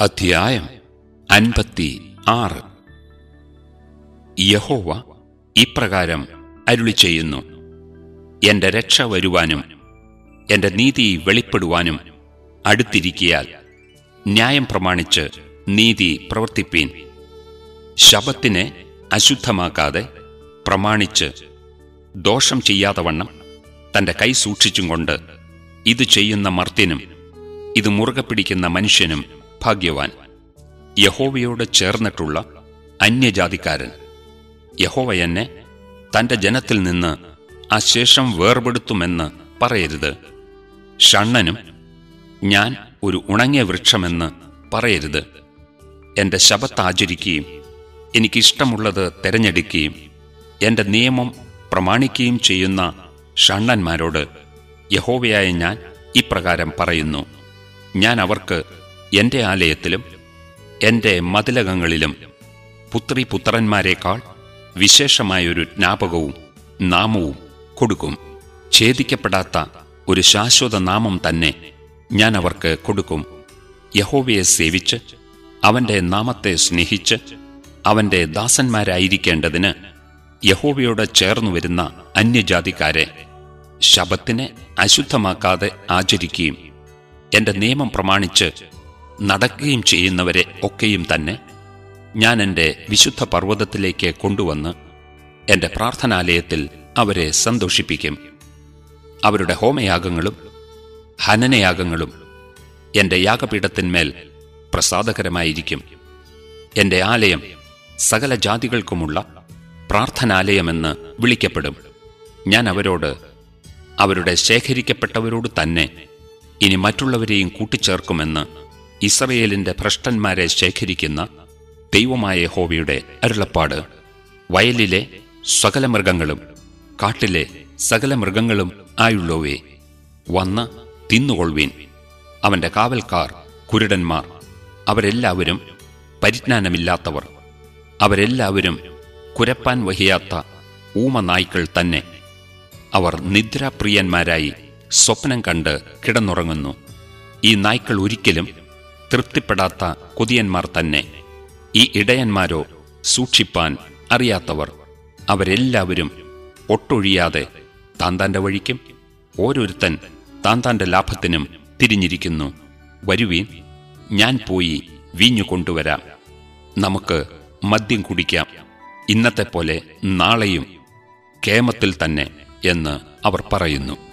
അധ്യായം അൻപത്തി ആറ് യഹോവ ഇപ്രകാരം അരുളി ചെയ്യുന്നു എന്റെ രക്ഷ വരുവാനും എന്റെ നീതി വെളിപ്പെടുവാനും അടുത്തിരിക്കിയാൽ ന്യായം പ്രമാണിച്ച് നീതി പ്രവർത്തിപ്പീൻ ശബത്തിനെ അശുദ്ധമാക്കാതെ പ്രമാണിച്ച് ദോഷം ചെയ്യാതെ വണ്ണം തന്റെ കൈ സൂക്ഷിച്ചും കൊണ്ട് ഇത് ചെയ്യുന്ന മർത്യനും ഇത് മുറുകെ പിടിക്കുന്ന മനുഷ്യനും ഭാഗ്യവാൻ യഹോവയോട് ചേർന്നിട്ടുള്ള അന്യജാതിക്കാരൻ യഹോവ എന്നെ തന്റെ ജനത്തിൽ നിന്ന് ആ ശേഷം വേർപെടുത്തുമെന്ന് പറയരുത് ഷണ്ണനും ഞാൻ ഒരു ഉണങ്ങിയ വൃക്ഷമെന്ന് പറയരുത് എന്റെ ശബത്ത് ആചരിക്കുകയും എനിക്കിഷ്ടമുള്ളത് തെരഞ്ഞെടുക്കുകയും എന്റെ നിയമം പ്രമാണിക്കുകയും ചെയ്യുന്ന ഷണ്ണന്മാരോട് യഹോവയായ ഞാൻ ഇപ്രകാരം പറയുന്നു ഞാൻ അവർക്ക് എന്റെ ആലയത്തിലും എന്റെ മതിലകങ്ങളിലും പുത്രി പുത്രന്മാരെക്കാൾ വിശേഷമായൊരു ജ്ഞാപകവും നാമവും കൊടുക്കും ഛേദിക്കപ്പെടാത്ത ഒരു ശാശ്വത നാമം തന്നെ ഞാൻ അവർക്ക് കൊടുക്കും യഹോവയെ സേവിച്ച് അവന്റെ നാമത്തെ സ്നേഹിച്ച് അവന്റെ ദാസന്മാരായിരിക്കേണ്ടതിന് യഹോവയോട് ചേർന്നു വരുന്ന അന്യജാതിക്കാരെ ശബത്തിനെ അശുദ്ധമാക്കാതെ ആചരിക്കുകയും എന്റെ നിയമം പ്രമാണിച്ച് നടക്കുകയും ചെയ്യുന്നവരെ ഒക്കെയും തന്നെ ഞാൻ എൻ്റെ വിശുദ്ധ പർവ്വതത്തിലേക്ക് കൊണ്ടുവന്ന് എൻ്റെ പ്രാർത്ഥനാലയത്തിൽ അവരെ സന്തോഷിപ്പിക്കും അവരുടെ ഹോമയാഗങ്ങളും ഹനനയാഗങ്ങളും എൻ്റെ യാഗപീഠത്തിന്മേൽ പ്രസാദകരമായിരിക്കും എൻ്റെ ആലയം സകല ജാതികൾക്കുമുള്ള പ്രാർത്ഥനാലയമെന്ന് വിളിക്കപ്പെടും ഞാൻ അവരോട് അവരുടെ ശേഖരിക്കപ്പെട്ടവരോട് തന്നെ ഇനി മറ്റുള്ളവരെയും കൂട്ടിച്ചേർക്കുമെന്ന് ഇസ്രയേലിന്റെ ഭ്രഷ്ടന്മാരെ ശേഖരിക്കുന്ന ദൈവമായ ഹോവയുടെ അരുളപ്പാട് വയലിലെ സകല മൃഗങ്ങളും കാട്ടിലെ സകല മൃഗങ്ങളും ആയുള്ളവേ വന്ന് തിന്നുകൊള്ളുവീൻ അവന്റെ കാവൽക്കാർ കുരുടന്മാർ അവരെല്ലാവരും പരിജ്ഞാനമില്ലാത്തവർ അവരെല്ലാവരും കുരപ്പാൻ വഹിയാത്ത ഊമനായ്ക്കൾ തന്നെ അവർ നിദ്രാപ്രിയന്മാരായി സ്വപ്നം കണ്ട് കിടന്നുറങ്ങുന്നു ഈ നായ്ക്കൾ ഒരിക്കലും തൃപ്തിപ്പെടാത്ത കൊതിയന്മാർ തന്നെ ഈ ഇടയന്മാരോ സൂക്ഷിപ്പാൻ അറിയാത്തവർ അവരെല്ലാവരും ഒട്ടൊഴിയാതെ താൻ താന്റെ വഴിക്കും ഓരോരുത്തൻ താൻ താന്റെ ലാഭത്തിനും തിരിഞ്ഞിരിക്കുന്നു വരുവീൻ ഞാൻ പോയി വീഞ്ഞു കൊണ്ടുവരാം നമുക്ക് മദ്യം കുടിക്കാം ഇന്നത്തെ പോലെ നാളെയും കേമത്തിൽ തന്നെ എന്ന് അവർ പറയുന്നു